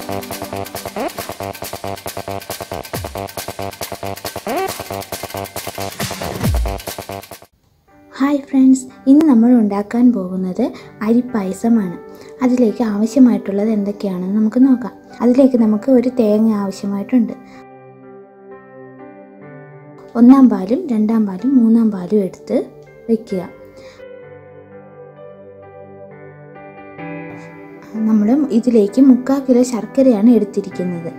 hi friends ഇന്ന് നമ്മൾ ഉണ്ടാക്കാൻ പോകുന്നത് അരിപ്പായസമാണ് അതിലേക്ക് ആവശ്യമായിട്ടുള്ളത് എന്തൊക്കെയാണെന്ന് നമുക്ക് നോക്കാം അതിലേക്ക് നമുക്ക് ഒരു തേങ്ങ ആവശ്യമായിട്ടുണ്ട് ഒന്നാം പാലും രണ്ടാം പാലും മൂന്നാം പാലും എടുത്ത് വയ്ക്കുക നമ്മൾ ഇതിലേക്ക് മുക്കാൽ കിലോ ശർക്കരയാണ് എടുത്തിരിക്കുന്നത്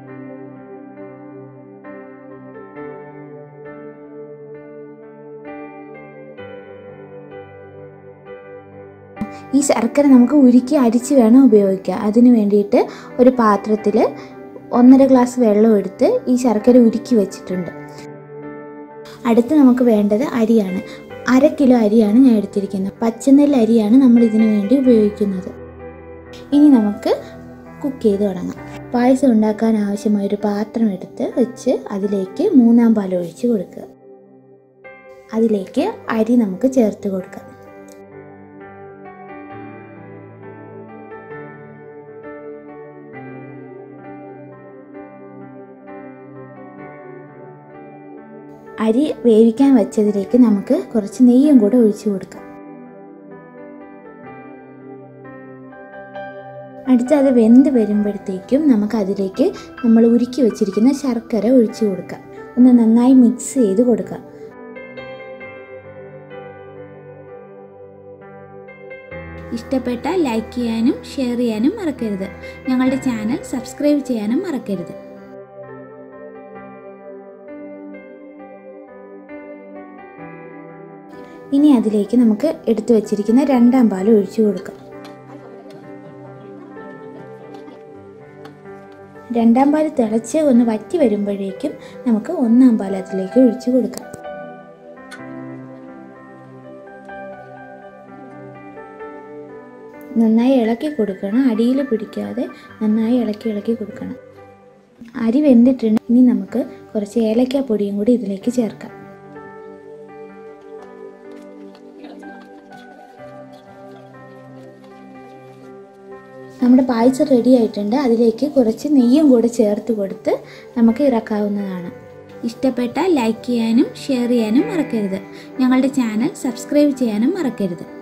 ഈ ശർക്കര നമുക്ക് ഉരുക്കി അരിച്ച് വേണം ഉപയോഗിക്കുക അതിന് വേണ്ടിയിട്ട് ഒരു പാത്രത്തിൽ ഒന്നര ഗ്ലാസ് വെള്ളം എടുത്ത് ഈ ശർക്കര ഉരുക്കി വെച്ചിട്ടുണ്ട് അടുത്ത് നമുക്ക് വേണ്ടത് അരിയാണ് അര കിലോ അരിയാണ് ഞാൻ എടുത്തിരിക്കുന്നത് പച്ചനെല്ല് അരിയാണ് നമ്മൾ ഇതിനു വേണ്ടി ഉപയോഗിക്കുന്നത് ഇനി നമുക്ക് കുക്ക് ചെയ്ത് തുടങ്ങാം പായസം ഉണ്ടാക്കാൻ ആവശ്യമായ ഒരു പാത്രം എടുത്ത് വെച്ച് അതിലേക്ക് മൂന്നാം പാൽ ഒഴിച്ച് കൊടുക്കുക അതിലേക്ക് അരി നമുക്ക് ചേർത്ത് കൊടുക്കാം അരി വേവിക്കാൻ വെച്ചതിലേക്ക് നമുക്ക് കുറച്ച് നെയ്യും കൂടെ ഒഴിച്ചു കൊടുക്കാം അടുത്ത് അത് വെന്ത് വരുമ്പോഴത്തേക്കും നമുക്ക് അതിലേക്ക് നമ്മൾ ഉരുക്കി വെച്ചിരിക്കുന്ന ശർക്കര ഒഴിച്ചു കൊടുക്കാം ഒന്ന് നന്നായി മിക്സ് ചെയ്ത് കൊടുക്കാം ഇഷ്ടപ്പെട്ട ലൈക്ക് ചെയ്യാനും ഷെയർ ചെയ്യാനും മറക്കരുത് ഞങ്ങളുടെ ചാനൽ സബ്സ്ക്രൈബ് ചെയ്യാനും മറക്കരുത് ഇനി അതിലേക്ക് നമുക്ക് എടുത്തു വച്ചിരിക്കുന്ന രണ്ടാം പാൽ ഒഴിച്ചു കൊടുക്കാം രണ്ടാം പാൽ തിളച്ച് ഒന്ന് വറ്റി വരുമ്പോഴേക്കും നമുക്ക് ഒന്നാം പാൽ അതിലേക്ക് ഒഴിച്ചു കൊടുക്കാം നന്നായി ഇളക്കി കൊടുക്കണം അടിയിൽ പിടിക്കാതെ നന്നായി ഇളക്കി ഇളക്കി കൊടുക്കണം അരി വെന്തിട്ടുണ്ട് ഇനി നമുക്ക് കുറച്ച് ഏലക്ക പൊടിയും കൂടി ഇതിലേക്ക് ചേർക്കാം നമ്മുടെ പായസം റെഡി ആയിട്ടുണ്ട് അതിലേക്ക് കുറച്ച് നെയ്യും കൂടെ ചേർത്ത് കൊടുത്ത് നമുക്ക് ഇറക്കാവുന്നതാണ് ഇഷ്ടപ്പെട്ട ലൈക്ക് ചെയ്യാനും ഷെയർ ചെയ്യാനും മറക്കരുത് ഞങ്ങളുടെ ചാനൽ സബ്സ്ക്രൈബ് ചെയ്യാനും മറക്കരുത്